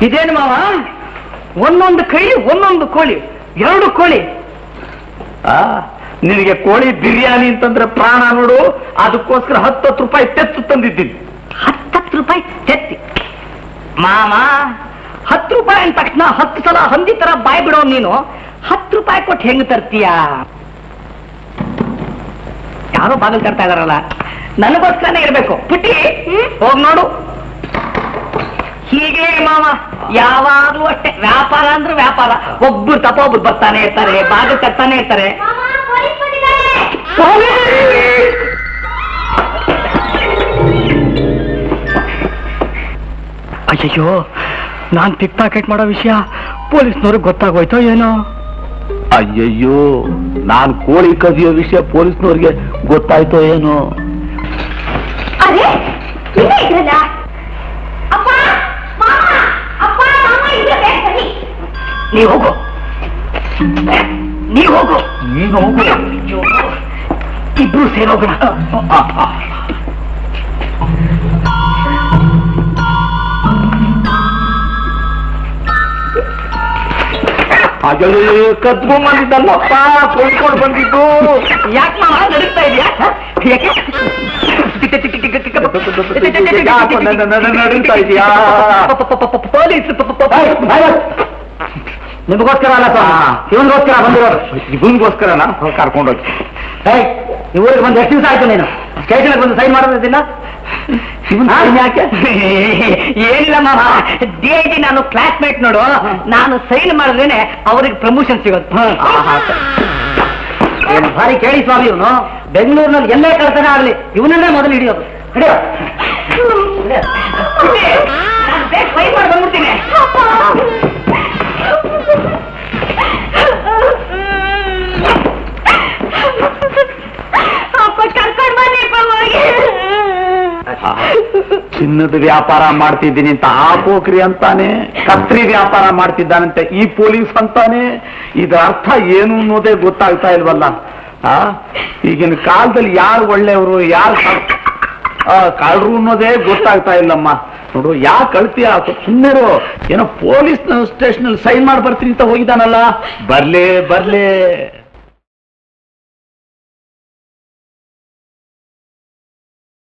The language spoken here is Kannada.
ಇದೇನು ಮಾವ ಒಂದೊಂದು ಕೈ ಒಂದೊಂದು ಕೋಳಿ ಎರಡು ಕೋಳಿ ಆ ನಿನಗೆ ಕೋಳಿ ಬಿರಿಯಾನಿ ಅಂತಂದ್ರೆ ಪ್ರಾಣ ನೋಡು ಅದಕ್ಕೋಸ್ಕರ ಹತ್ತತ್ತು ರೂಪಾಯಿ ತೆತ್ತು ತಂದಿದ್ದೀನಿ ಹತ್ತತ್ತು ರೂಪಾಯಿ ತೆತ್ತಿ ಮಾಮ ಹತ್ತು ರೂಪಾಯಿ ಅಂದ ತಕ್ಷಣ ಹತ್ತು ಸಲ ಹಂದಿ ತರ ಬಾಯ್ ಬಿಡೋ ನೀನು ಹತ್ತು ರೂಪಾಯಿ ಕೊಟ್ಟು ಹೆಂಗ್ ತರ್ತೀಯ ಯಾರೋ ಬಾಗಿಲು ತರ್ತಾ ಇದಾರಲ್ಲ ನನಗೋಸ್ಕರನೇ ಇರ್ಬೇಕು ಪುಟ್ಟಿ ಹೋಗ್ ನೋಡು ಹೀಗೆ ಮಾವ ಯಾವಾಗ್ಲೂ ಅಷ್ಟೇ ವ್ಯಾಪಾರ ಅಂದ್ರೆ ವ್ಯಾಪಾರ ಒಬ್ರು ತಪ್ಪ ಒಬ್ರು ಬರ್ತಾನೆ ಇರ್ತಾರೆ ಬಾಗಿಲು ತರ್ತಾನೆ ಇರ್ತಾರೆ ಅಯ್ಯಯ್ಯೋ ನಾನ್ ಟಿಕ್ ಟಾಕೆಟ್ ಮಾಡೋ ವಿಷಯ ಪೊಲೀಸ್ನವ್ರಿಗೆ ಗೊತ್ತಾಗೋಯ್ತೋ ಏನೋ ಅಯ್ಯಯ್ಯೋ ನಾನ್ ಕೋಳಿ ಕದಿಯೋ ವಿಷಯ ಪೊಲೀಸ್ನವ್ರಿಗೆ ಗೊತ್ತಾಯ್ತೋ ಏನೋ ಅರೆ ಇಲ್ಲೇ ಇದ್ರಲ್ಲ ಅಪ್ಪ ಮಾಮ ಅಪ್ಪ ಮಾಮ ಇಲ್ಲೇ ಬೇಗ ಬನ್ನಿ ನೀವ್ ಹೋಗು ನೀವ್ ಹೋಗು ನೀನು ಹೋಗು ಅಯ್ಯೋ, ಇಬ್ರು ಸೇರೋಗೋಣ ಅಯ್ಯಯ್ಯೋ ಕದ್ಕೊಂಡ್ ಬಂದಿದ್ದಲ್ಲಪ್ಪ ಕೊಂಡ್ಕೊಂಡು ಬಂದಿದ್ದು ಯಾಕೆ ಮಾವ ನಡೀತಾ ಇದೆಯಾ ಯಾಕೆ ಯಾಕೆ ನನ್ನ- ನನ್ನ ನಡೀತಾ ಇದೆಯಾ? ಪೊಲೀಸ್ ನಿಮಗೋಸ್ಕರ ಅಲ್ಲ ಇವನಿಗೋಸ್ಕರ ಬಂದಿರೋದು ಇವನಿಗೋಸ್ಕರನ ಕರ್ಕೊಂಡೋಗಿ ಊರಿಗೆ ಬಂದು ಎಷ್ಟು ದಿವಸ ಆಯ್ತು ನೀನು ಸ್ಟೇಷನ್ ಬಂದು ಸೈನ್ ಮಾಡೋದಿಲ್ಲ ಯಾಕೆ ಏನಿಲ್ಲ ಮಾಮ ಡಿ ಐ ಜಿ ನಾನು ಕ್ಲಾಸ್ಮೇಟ್ ನೋಡು ನಾನು ಸೈನ್ ಮಾಡಿದ್ರೇನೆ ಅವ್ರಿಗೆ ಪ್ರಮೋಷನ್ ಸಿಗೋದು ಏನು ಭಾರಿ ಕೇಳಿ ಸ್ವಾಮಿ ಇವನು ಬೆಂಗಳೂರಿನಲ್ಲಿ ಎಲ್ಲೇ ಕಳ್ತನ ಆಗ್ಲಿ ಇವನನ್ನೇ ಮೊದಲು ಹಿಡಿಯೋದು ಹಿಡಿಯೋ ಸೈನ್ ಮಾಡಿ ಬಂದ್ಬಿಡ್ತೀನಿ ಅಪ್ಪ ಕರ್ಕೊಂಡು ಬನ್ನಿಪ್ಪ ಹೋಗಿ ಚಿನ್ನದ ವ್ಯಾಪಾರ ಮಾಡ್ತಿದ್ದೀನಿ ಅಂತ ಆ ಪೋಖ್ರಿ ಅಂತಾನೆ ಕತ್ರಿ ವ್ಯಾಪಾರ ಮಾಡ್ತಿದ್ದಾನಂತೆ ಈ ಪೊಲೀಸ್ ಅಂತಾನೆ ಇದರ ಅರ್ಥ ಏನು ಅನ್ನೋದೇ ಗೊತ್ತಾಗ್ತಾ ಇಲ್ವಲ್ಲ ಆ ಈಗಿನ ಕಾಲದಲ್ಲಿ ಯಾರು ಒಳ್ಳೆಯವರು ಯಾರು ಕಳ್ರು ಅನ್ನೋದೇ ಗೊತ್ತಾಗ್ತಾ ಇಲ್ಲಮ್ಮ ನೋಡು ಯಾಕೆ ಕಳ್ತೀಯ ಸುಮ್ಮನೆ ಏನೋ ಪೊಲೀಸ್ ಸ್ಟೇಷನ್ ಅಲ್ಲಿ ಸೈನ್ ಮಾಡಿ ಬರ್ತೀನಿ ಅಂತ ಹೋಗಿದ್ದಾನಲ್ಲ ಬರ್ಲೇ ಬರ್ಲೇ